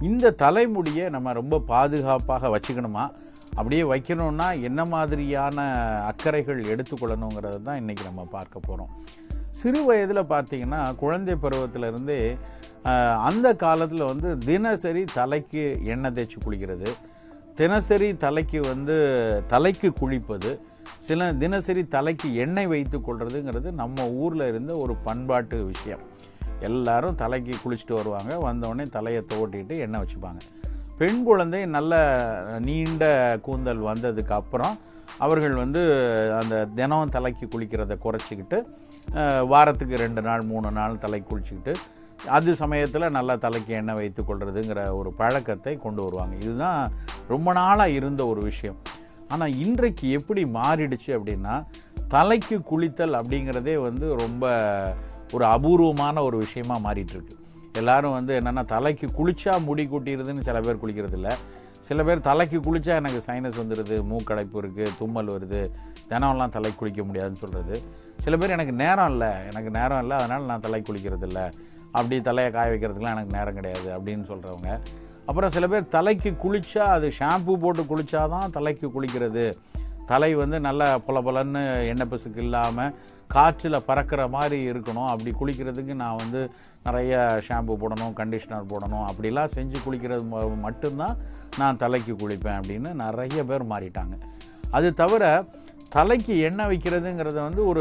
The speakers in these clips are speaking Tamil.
இந்த தலைமுடியை நம்ம ரொம்ப பாதுகாப்பாக வச்சுக்கணுமா அப்படியே வைக்கணும்னா என்ன மாதிரியான அக்கறைகள் எடுத்துக்கொள்ளணுங்கிறத தான் இன்றைக்கி நம்ம பார்க்க போகிறோம் சிறு வயதில் பார்த்தீங்கன்னா குழந்தை பருவத்திலிருந்தே ஆஹ், அந்த காலத்தில் வந்து தினசரி தலைக்கு எண்ணெய் தேய்ச்சி குளிக்கிறது தினசரி தலைக்கு வந்து தலைக்கு குளிப்பது சில தினசரி தலைக்கு எண்ணெய் வைத்து கொள்றதுங்கிறது நம்ம ஊரில் இருந்த ஒரு பண்பாட்டு விஷயம் எல்லாரும் தலைக்கு குளிச்சுட்டு வருவாங்க வந்தவுடனே தலையை துவட்டிட்டு எண்ணெய் வச்சுப்பாங்க பெண் குழந்தை நல்ல நீண்ட கூந்தல் வந்ததுக்கு அப்புறம் அவர்கள் வந்து அந்த தினம் தலைக்கு குளிக்கிறத குறைச்சிக்கிட்டு அஹ், வாரத்துக்கு ரெண்டு நாள் மூணு நாள் தலைக்கு குளிச்சுக்கிட்டு அது சமயத்தில் நல்லா தலைக்கு எண்ணெய் வைத்து கொள்றதுங்கிற ஒரு பழக்கத்தை கொண்டு வருவாங்க இதுதான் ரொம்ப நாளாக இருந்த ஒரு விஷயம் ஆனால் இன்றைக்கு எப்படி மாறிடுச்சு அப்படின்னா தலைக்கு குளித்தல் அப்படிங்கிறதே வந்து ரொம்ப ஒரு அபூர்வமான ஒரு விஷயமா மாறிட்டு இருக்கு எல்லாரும் வந்து என்னென்னா தலைக்கு குளிச்சா முடி கொட்டிடுதுன்னு சில பேர் குளிக்கிறது இல்ல சில பேர் தலைக்கு குளிச்சா எனக்கு சைனஸ் வந்துடுது மூக்கடைப்பு இருக்குது தும்மல் வருது தினம்லாம் தலைக்கு குளிக்க முடியாதுன்னு சொல்கிறது சில பேர் எனக்கு நேரம் இல்லை எனக்கு நேரம் இல்லை அதனால் நான் தலைக்கு குளிக்கிறது இல்லை அப்படி தலையை காய வைக்கிறதுக்குலாம் எனக்கு நேரம் கிடையாது அப்படின்னு சொல்கிறவங்க அப்புறம் சில பேர் தலைக்கு குளிச்சா அது ஷாம்பு போட்டு குளிச்சாதான் தலைக்கு குளிக்கிறது தலை வந்து நல்லா பொல பொலன்னு எண்ணெய் பிசுக்கு இல்லாமல் காற்றில் பறக்கிற மாதிரி இருக்கணும் அப்படி குளிக்கிறதுக்கு நான் வந்து நிறைய ஷாம்பு போடணும் கண்டிஷ்னர் போடணும் அப்படிலாம் செஞ்சு குளிக்கிறது ம- மட்டும்தான் நான் தலைக்கு குளிப்பேன் அப்படின்னு நிறைய பேர் மாறிட்டாங்க அது தவிர தலைக்கு எண்ணெய் வைக்கிறதுங்கிறது வந்து ஒரு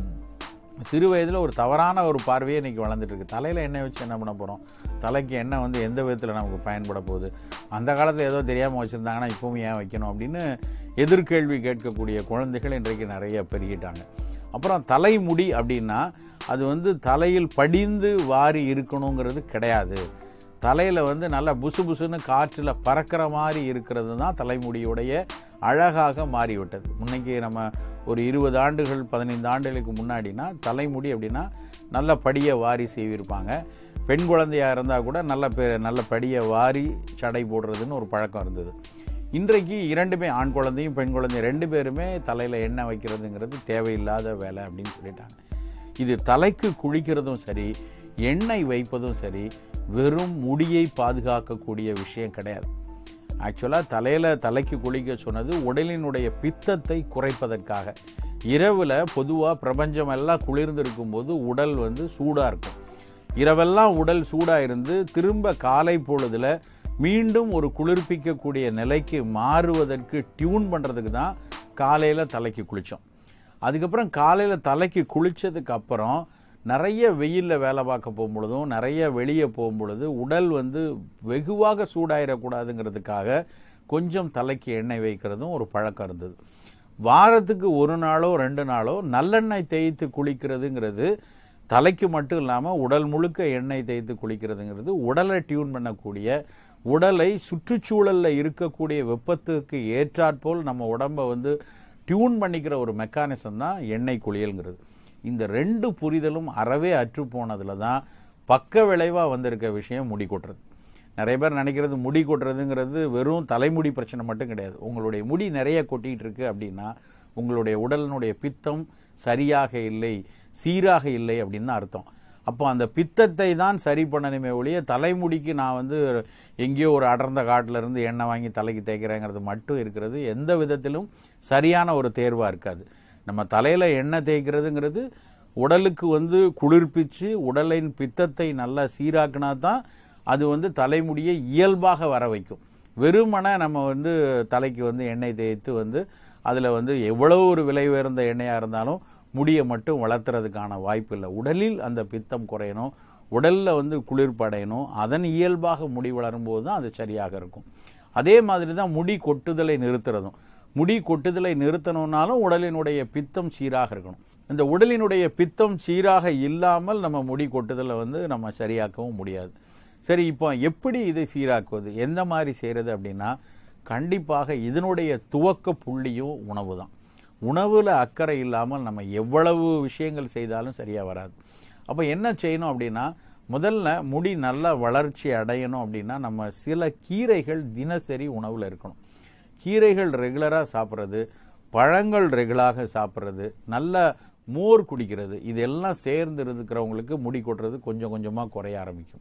சிறு வயதில் ஒரு தவறான ஒரு பார்வையே இன்றைக்கி வளர்ந்துட்டு இருக்கு தலையில் எண்ணெய் வச்சு என்ன பண்ண போகிறோம் தலைக்கு எண்ணெய் வந்து எந்த விதத்தில் நமக்கு பயன்பட போகுது அந்த காலத்தில் ஏதோ தெரியாமல் வச்சுருந்தாங்கன்னா இப்பவும் ஏன் வைக்கணும் அப்படின்னு எதிர்கேள்வி கேட்கக்கூடிய குழந்தைகள் இன்றைக்கு நிறைய பெருகிட்டாங்க அப்புறம் தலைமுடி அப்படின்னா அது வந்து தலையில் படிந்து வாரி இருக்கணுங்கிறது கிடையாது தலையில் வந்து நல்லா புசு புசுன்னு காற்றில் பறக்கிற மாதிரி இருக்கிறது தான் தலைமுடியுடைய அழகாக மாறிவிட்டது முன்னைக்கு நம்ம ஒரு இருபது ஆண்டுகள் பதினைந்து ஆண்டுகளுக்கு முன்னாடினா தலைமுடி அப்படின்னா நல்ல படியை வாரி செய்விருப்பாங்க பெண் குழந்தையாக இருந்தால் கூட நல்ல பெ நல்ல படியை வாரி சடை போடுறதுன்னு ஒரு பழக்கம் இருந்தது இன்றைக்கு இரண்டுமே ஆண் குழந்தையும் பெண் குழந்தையும் ரெண்டு பேருமே தலையில் எண்ணெய் வைக்கிறதுங்கிறது தேவையில்லாத வேலை அப்படின்னு சொல்லிட்டாங்க இது தலைக்கு குளிக்கிறதும் சரி எண்ணெய் வைப்பதும் சரி வெறும் முடியை பாதுகாக்கக்கூடிய விஷயம் கிடையாது ஆக்சுவலாக தலையில் தலைக்கு குளிக்க சொன்னது உடலினுடைய பித்தத்தை குறைப்பதற்காக இரவில் பொதுவாக பிரபஞ்சம் எல்லாம் குளிர்ந்து இருக்கும்போது உடல் வந்து சூடாக இருக்கும் இரவெல்லாம் உடல் சூடாக இருந்து திரும்ப காலை பொழுதுல மீண்டும் ஒரு குளிர்ப்பிக்கக்கூடிய நிலைக்கு மாறுவதற்கு டியூன் பண்ணுறதுக்கு தான் காலையில் தலைக்கு குளித்தோம் அதுக்கப்புறம் காலையில் தலைக்கு குளித்ததுக்கு அப்புறம் நிறைய வெயிலில் வேலை பார்க்க போகும்பொழுதும் நிறைய வெளியே போகும்பொழுது உடல் வந்து வெகுவாக சூடாயிடக்கூடாதுங்கிறதுக்காக கொஞ்சம் தலைக்கு எண்ணெய் வைக்கிறதும் ஒரு பழக்கம் இருந்தது வாரத்துக்கு ஒரு நாளோ ரெண்டு நாளோ நல்லெண்ணெய் தேய்த்து குளிக்கிறதுங்கிறது தலைக்கு மட்டும் இல்லாமல் உடல் முழுக்க எண்ணெய் தேய்த்து குளிக்கிறதுங்கிறது உடலை டியூன் பண்ணக்கூடிய உடலை சுற்றுச்சூழலில் இருக்கக்கூடிய வெப்பத்துக்கு ஏற்றாற்போல் நம்ம உடம்பை வந்து டியூன் பண்ணிக்கிற ஒரு மெக்கானிசம் தான் எண்ணெய் குளியல்ங்கிறது இந்த ரெண்டு புரிதலும் அறவே அற்று போனதில் தான் பக்க விளைவாக வந்திருக்க விஷயம் முடி கொட்டுறது நிறைய பேர் நினைக்கிறது முடி கொட்டுறதுங்கிறது வெறும் தலைமுடி பிரச்சனை மட்டும் கிடையாது உங்களுடைய முடி நிறைய கொட்டிகிட்டு இருக்கு அப்படின்னா உங்களுடைய உடலினுடைய பித்தம் சரியாக இல்லை சீராக இல்லை அப்படின்னு தான் அர்த்தம் அப்போ அந்த பித்தத்தை தான் சரி பண்ணணுமே ஒழிய தலைமுடிக்கு நான் வந்து எங்கேயோ ஒரு அடர்ந்த காட்டுல இருந்து எண்ணெய் வாங்கி தலைக்கு தேய்க்கிறேங்கிறது மட்டும் இருக்கிறது எந்த விதத்திலும் சரியான ஒரு தேர்வாக இருக்காது நம்ம தலையில் எண்ணெய் தேய்க்கிறதுங்கிறது உடலுக்கு வந்து குளிர்ப்பிச்சு உடலின் பித்தத்தை நல்லா சீராக்கினா தான் அது வந்து தலைமுடியை இயல்பாக வர வைக்கும் வெறுமனே நம்ம வந்து தலைக்கு வந்து எண்ணெய் தேய்த்து வந்து அதில் வந்து எவ்வளோ ஒரு விலை உயர்ந்த எண்ணெயாக இருந்தாலும் முடியை மட்டும் வளர்த்துறதுக்கான வாய்ப்பு இல்லை உடலில் அந்த பித்தம் குறையணும் உடலில் வந்து குளிர்படையணும் அதன் இயல்பாக முடி வளரும்போது தான் அது சரியாக இருக்கும் அதே மாதிரி தான் முடி கொட்டுதலை நிறுத்துறதும் முடி கொட்டுதலை நிறுத்தணும்னாலும் உடலினுடைய பித்தம் சீராக இருக்கணும் இந்த உடலினுடைய பித்தம் சீராக இல்லாமல் நம்ம முடி கொட்டுதலை வந்து நம்ம சரியாக்கவும் முடியாது சரி இப்போ எப்படி இதை சீராக்குவது எந்த மாதிரி செய்கிறது அப்படின்னா கண்டிப்பாக இதனுடைய துவக்க புள்ளியும் உணவு தான் உணவில் அக்கறை இல்லாமல் நம்ம எவ்வளவு விஷயங்கள் செய்தாலும் சரியாக வராது அப்போ என்ன செய்யணும் அப்படின்னா முதல்ல முடி நல்லா வளர்ச்சி அடையணும் அப்படின்னா நம்ம சில கீரைகள் தினசரி உணவில் இருக்கணும் கீரைகள் ரெகுலராக சாப்பிட்றது பழங்கள் ரெகுலராக சாப்பிட்றது நல்ல மோர் குடிக்கிறது இதெல்லாம் சேர்ந்து இருக்கிறவங்களுக்கு முடி கொட்டுறது கொஞ்சம் கொஞ்சமாக குறைய ஆரம்பிக்கும்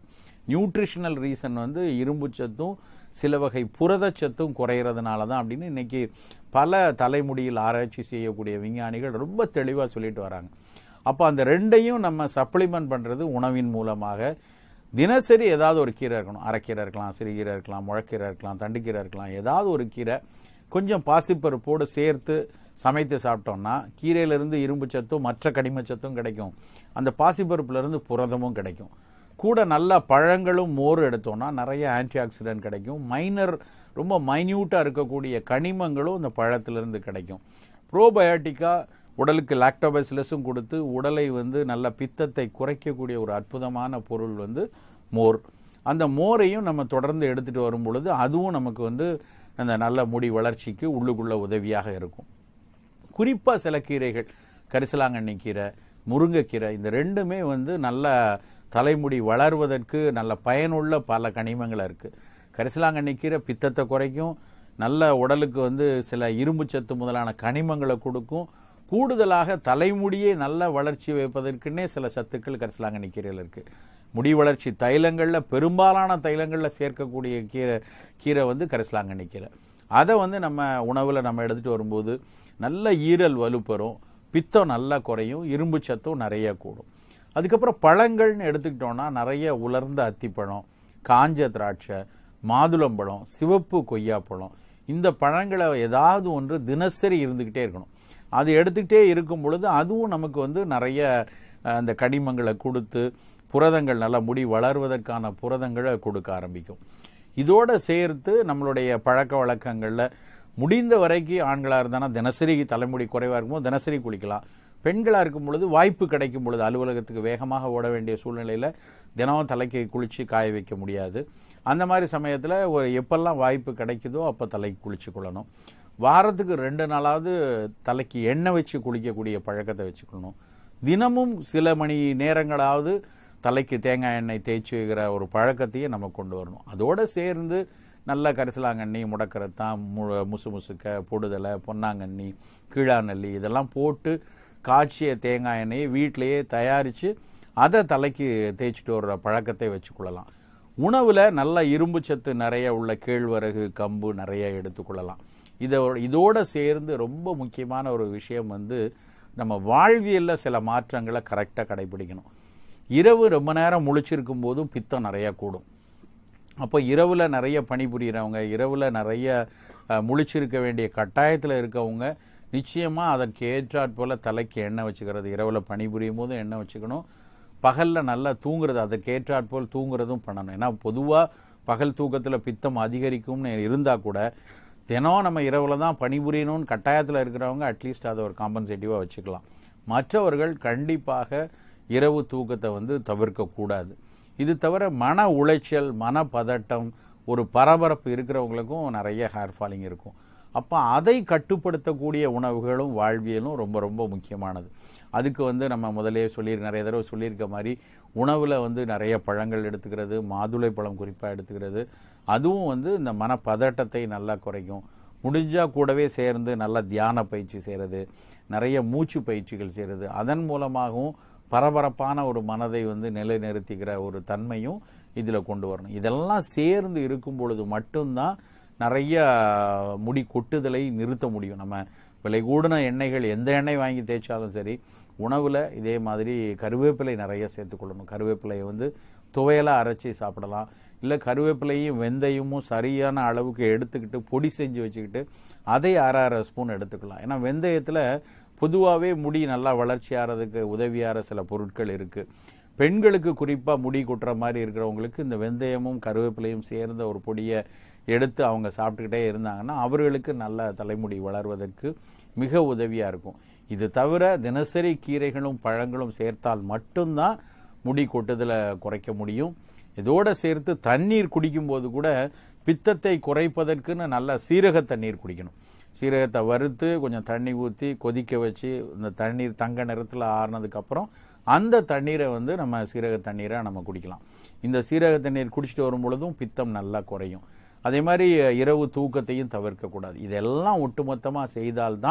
நியூட்ரிஷனல் ரீசன் வந்து இரும்பு சத்தும் சில வகை புரதச்சத்தும் குறையிறதுனால தான் அப்படின்னு இன்னைக்கு பல தலைமுடியில் ஆராய்ச்சி செய்யக்கூடிய விஞ்ஞானிகள் ரொம்ப தெளிவாக சொல்லிட்டு வராங்க அப்போ அந்த ரெண்டையும் நம்ம சப்ளிமெண்ட் பண்ணுறது உணவின் மூலமாக தினசரி ஏதாவது ஒரு கீரை இருக்கணும் அரைக்கீரை இருக்கலாம் சிறுகீரை இருக்கலாம் முழக்கீரை இருக்கலாம் தண்டுக்கீரை இருக்கலாம் ஏதாவது ஒரு கீரை கொஞ்சம் பாசிப்பருப்போடு சேர்த்து சமைத்து சாப்பிட்டோம்னா கீரையிலிருந்து இரும்பு சத்தும் மற்ற கனிம சத்தும் கிடைக்கும் அந்த பாசிப்பருப்புலேருந்து புரதமும் கிடைக்கும் கூட நல்ல பழங்களும் மோர் எடுத்தோம்னா நிறைய ஆன்டி ஆக்சிடென்ட் கிடைக்கும் மைனர் ரொம்ப மைன்யூட்டாக இருக்கக்கூடிய கனிமங்களும் இந்த பழத்திலிருந்து கிடைக்கும் ப்ரோபயோட்டிக்காக உடலுக்கு லாக்டோபசிலஸும் கொடுத்து உடலை வந்து நல்ல பித்தத்தை குறைக்கக்கூடிய ஒரு அற்புதமான பொருள் வந்து மோர் அந்த மோரையும் நம்ம தொடர்ந்து எடுத்துகிட்டு வரும் பொழுது அதுவும் நமக்கு வந்து அந்த நல்ல முடி வளர்ச்சிக்கு உள்ளுக்குள்ள உதவியாக இருக்கும் குறிப்பாக சில கீரைகள் கரிசலாங்கண்ணி கீரை முருங்கைக்கீரை இந்த ரெண்டுமே வந்து நல்ல தலைமுடி வளர்வதற்கு நல்ல பயனுள்ள பல கனிமங்கள் இருக்குது கரிசலாங்கண்ணி கீரை பித்தத்தை குறைக்கும் நல்ல உடலுக்கு வந்து சில இரும்பு சத்து முதலான கனிமங்களை கொடுக்கும் கூடுதலாக தலைமுடியை நல்ல வளர்ச்சி வைப்பதற்குன்னே சில சத்துக்கள் கரிசலாங்கண்ணி கீரையில் இருக்குது முடி வளர்ச்சி தைலங்களில் பெரும்பாலான தைலங்களில் சேர்க்கக்கூடிய கீரை கீரை வந்து கரிசலாங்கண்ணி கீரை அதை வந்து நம்ம உணவில் நம்ம எடுத்துகிட்டு வரும்போது நல்ல ஈரல் வலுப்பெறும் பித்தம் நல்லா குறையும் இரும்பு சத்தும் நிறைய கூடும் அதுக்கப்புறம் பழங்கள்னு எடுத்துக்கிட்டோம்னா நிறைய உலர்ந்த அத்திப்பழம் காஞ்ச திராட்சை மாதுளம்பழம் சிவப்பு கொய்யாப்பழம் இந்த பழங்களை ஏதாவது ஒன்று தினசரி இருந்துக்கிட்டே இருக்கணும் அது எடுத்துக்கிட்டே இருக்கும் பொழுது அதுவும் நமக்கு வந்து நிறைய அஹ், அந்த கனிமங்களை கொடுத்து புரதங்கள் நல்லா முடி வளர்வதற்கான புரதங்களை கொடுக்க ஆரம்பிக்கும் இதோட சேர்த்து நம்மளுடைய பழக்க வழக்கங்களில் முடிந்த வரைக்கும் ஆண்களாக இருந்தாலும் தினசரி தலைமுடி குறைவாக இருக்கும்போது தினசரி குளிக்கலாம் பெண்களாக இருக்கும் பொழுது வாய்ப்பு கிடைக்கும் பொழுது அலுவலகத்துக்கு வேகமாக ஓட வேண்டிய சூழ்நிலையில் தினமும் தலைக்கு குளித்து காய வைக்க முடியாது அந்த மாதிரி சமயத்தில் ஒரு எப்பெல்லாம் வாய்ப்பு கிடைக்குதோ அப்போ தலைக்கு குளிச்சு கொள்ளணும் வாரத்துக்கு ரெண்டு நாளாவது தலைக்கு எண்ணெய் வச்சு குளிக்கக்கூடிய பழக்கத்தை வச்சுக்கணும் தினமும் சில மணி நேரங்களாவது தலைக்கு தேங்காய் எண்ணெய் தேய்ச்சி வைக்கிற ஒரு பழக்கத்தையும் நம்ம கொண்டு வரணும் அதோடு சேர்ந்து நல்ல கரிசலாங்கண்ணி முடக்கரத்தான் மு முசு முசுக்க பொடுதலை பொன்னாங்கண்ணி கீழாநெல்லி இதெல்லாம் போட்டு காய்ச்சிய தேங்காய் எண்ணெயை வீட்டிலேயே தயாரித்து அதை தலைக்கு தேய்ச்சிட்டு வர்ற பழக்கத்தை வச்சுக்கொள்ளலாம் உணவில் நல்ல இரும்பு சத்து நிறைய உள்ள கேழ்வரகு கம்பு நிறைய எடுத்துக்கொள்ளலாம் இதை இதோட சேர்ந்து ரொம்ப முக்கியமான ஒரு விஷயம் வந்து நம்ம வாழ்வியலில் சில மாற்றங்களை கரெக்டாக கடைபிடிக்கணும் இரவு ரொம்ப நேரம் முழிச்சிருக்கும் போதும் பித்தம் நிறையா கூடும் அப்போ இரவில் நிறைய பணிபுரிகிறவங்க இரவில் நிறைய அஹ், முழிச்சிருக்க வேண்டிய கட்டாயத்தில் இருக்கவங்க நிச்சயமாக அதற்கு ஏற்றாற் போல் தலைக்கு எண்ணெய் வச்சுக்கிறது இரவில் பணிபுரியும் போதும் எண்ணெய் வச்சுக்கணும் பகலில் நல்லா தூங்குறது அதற்கு ஏற்றாற் போல் தூங்குறதும் பண்ணணும் ஏன்னா பொதுவாக பகல் தூக்கத்தில் பித்தம் அதிகரிக்கும்னு இருந்தால் கூட தினம் நம்ம இரவில் தான் பணிபுரியணும்னு கட்டாயத்தில் இருக்கிறவங்க அட்லீஸ்ட் அதை ஒரு காம்பன்சேட்டிவாக வச்சுக்கலாம் மற்றவர்கள் கண்டிப்பாக இரவு தூக்கத்தை வந்து தவிர்க்கக்கூடாது இது தவிர மன உளைச்சல் மன பதட்டம் ஒரு பரபரப்பு இருக்கிறவங்களுக்கும் நிறைய ஹேர் ஃபாலிங் இருக்கும் அப்போ அதை கட்டுப்படுத்தக்கூடிய உணவுகளும் வாழ்வியலும் ரொம்ப ரொம்ப முக்கியமானது அதுக்கு வந்து நம்ம முதலே சொல்லி நிறைய தடவை சொல்லியிருக்க மாதிரி உணவில் வந்து நிறைய பழங்கள் எடுத்துக்கிறது மாதுளை பழம் குறிப்பாக எடுத்துக்கிறது அதுவும் வந்து இந்த மனப்பதட்டத்தை நல்லா குறைக்கும் முடிஞ்சால் கூடவே சேர்ந்து நல்லா தியான பயிற்சி செய்கிறது நிறைய மூச்சு பயிற்சிகள் செய்கிறது அதன் மூலமாகவும் பரபரப்பான ஒரு மனதை வந்து நிலைநிறுத்திக்கிற ஒரு தன்மையும் இதில் கொண்டு வரணும் இதெல்லாம் சேர்ந்து இருக்கும் பொழுது மட்டும்தான் நிறைய முடி கொட்டுதலை நிறுத்த முடியும் நம்ம விலை கூடின எண்ணெய்கள் எந்த எண்ணெய் வாங்கி தேய்ச்சாலும் சரி உணவில் இதே மாதிரி கருவேப்பிலை நிறைய சேர்த்துக்கொள்ளணும் கருவேப்பிலையை வந்து துவையலாக அரைச்சி சாப்பிடலாம் இல்லை கருவேப்பிலையும் வெந்தயமும் சரியான அளவுக்கு எடுத்துக்கிட்டு பொடி செஞ்சு வச்சுக்கிட்டு அதை அரை அரை ஸ்பூன் எடுத்துக்கலாம் ஏன்னா வெந்தயத்தில் பொதுவாகவே முடி நல்லா வளர்ச்சி ஆகிறதுக்கு உதவியாகிற சில பொருட்கள் இருக்குது பெண்களுக்கு குறிப்பாக முடி கொட்டுற மாதிரி இருக்கிறவங்களுக்கு இந்த வெந்தயமும் கருவேப்பிலையும் சேர்ந்த ஒரு பொடியை எடுத்து அவங்க சாப்பிட்டுக்கிட்டே இருந்தாங்கன்னா அவர்களுக்கு நல்ல தலைமுடி வளர்வதற்கு மிக உதவியாக இருக்கும் இது தவிர தினசரி கீரைகளும் பழங்களும் சேர்த்தால் மட்டும்தான் முடி கொட்டுதலை குறைக்க முடியும் இதோட சேர்த்து தண்ணீர் குடிக்கும்போது கூட பித்தத்தை குறைப்பதற்குன்னு நல்ல சீரக தண்ணீர் குடிக்கணும் சீரகத்தை வறுத்து கொஞ்சம் தண்ணி ஊற்றி கொதிக்க வச்சு இந்த தண்ணீர் தங்க நிறத்தில் ஆறுனதுக்கப்புறம் அந்த தண்ணீரை வந்து நம்ம சீரக தண்ணீரை நம்ம குடிக்கலாம் இந்த சீரக தண்ணீர் குடிச்சிட்டு வரும் பொழுதும் பித்தம் நல்லா குறையும் அதே மாதிரி இரவு தூக்கத்தையும் தவிர்க்கக்கூடாது இதெல்லாம் ஒட்டுமொத்தமாக செய்தால்தான்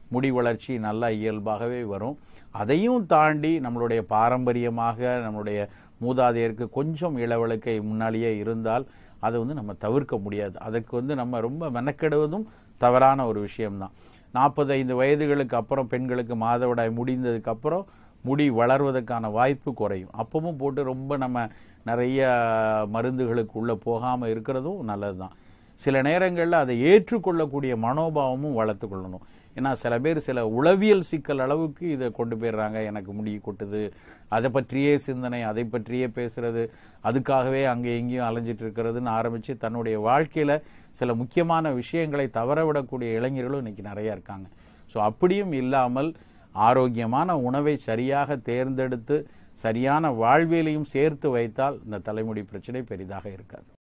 முடி வளர்ச்சி நல்லா இயல்பாகவே வரும் அதையும் தாண்டி நம்மளுடைய பாரம்பரியமாக நம்மளுடைய மூதாதையருக்கு கொஞ்சம் இளவழுக்கை முன்னாலேயே இருந்தால் அதை வந்து நம்ம தவிர்க்க முடியாது அதுக்கு வந்து நம்ம ரொம்ப மெனக்கெடுவதும் தவறான ஒரு விஷயம்தான் நாற்பத்தைந்து வயதுகளுக்கு அப்புறம் பெண்களுக்கு மாதவிடாய் முடிந்ததுக்கு அப்புறம் முடி வளர்வதற்கான வாய்ப்பு குறையும் அப்பவும் போட்டு ரொம்ப நம்ம நிறைய மருந்துகளுக்கு உள்ளே போகாமல் இருக்கிறதும் நல்லது தான் சில நேரங்களில் அதை ஏற்றுக்கொள்ளக்கூடிய மனோபாவமும் வளர்த்து கொள்ளணும் ஏன்னா சில பேர் சில உளவியல் சிக்கல் அளவுக்கு இதை கொண்டு போயிடுறாங்க எனக்கு முடி கொட்டுது அதை பற்றியே சிந்தனை அதை பற்றியே பேசுறது அதுக்காகவே அங்கே எங்கேயும் அலைஞ்சிட்டு இருக்கிறதுன்னு ஆரம்பித்து தன்னுடைய வாழ்க்கையில் சில முக்கியமான விஷயங்களை தவறவிடக்கூடிய இளைஞர்களும் இன்னைக்கு நிறைய இருக்காங்க ஸோ அப்படியும் இல்லாமல் ஆரோக்கியமான உணவை சரியாக தேர்ந்தெடுத்து சரியான வாழ்வியலையும் சேர்த்து வைத்தால் இந்த தலைமுடி பிரச்சனை பெரிதாக இருக்காது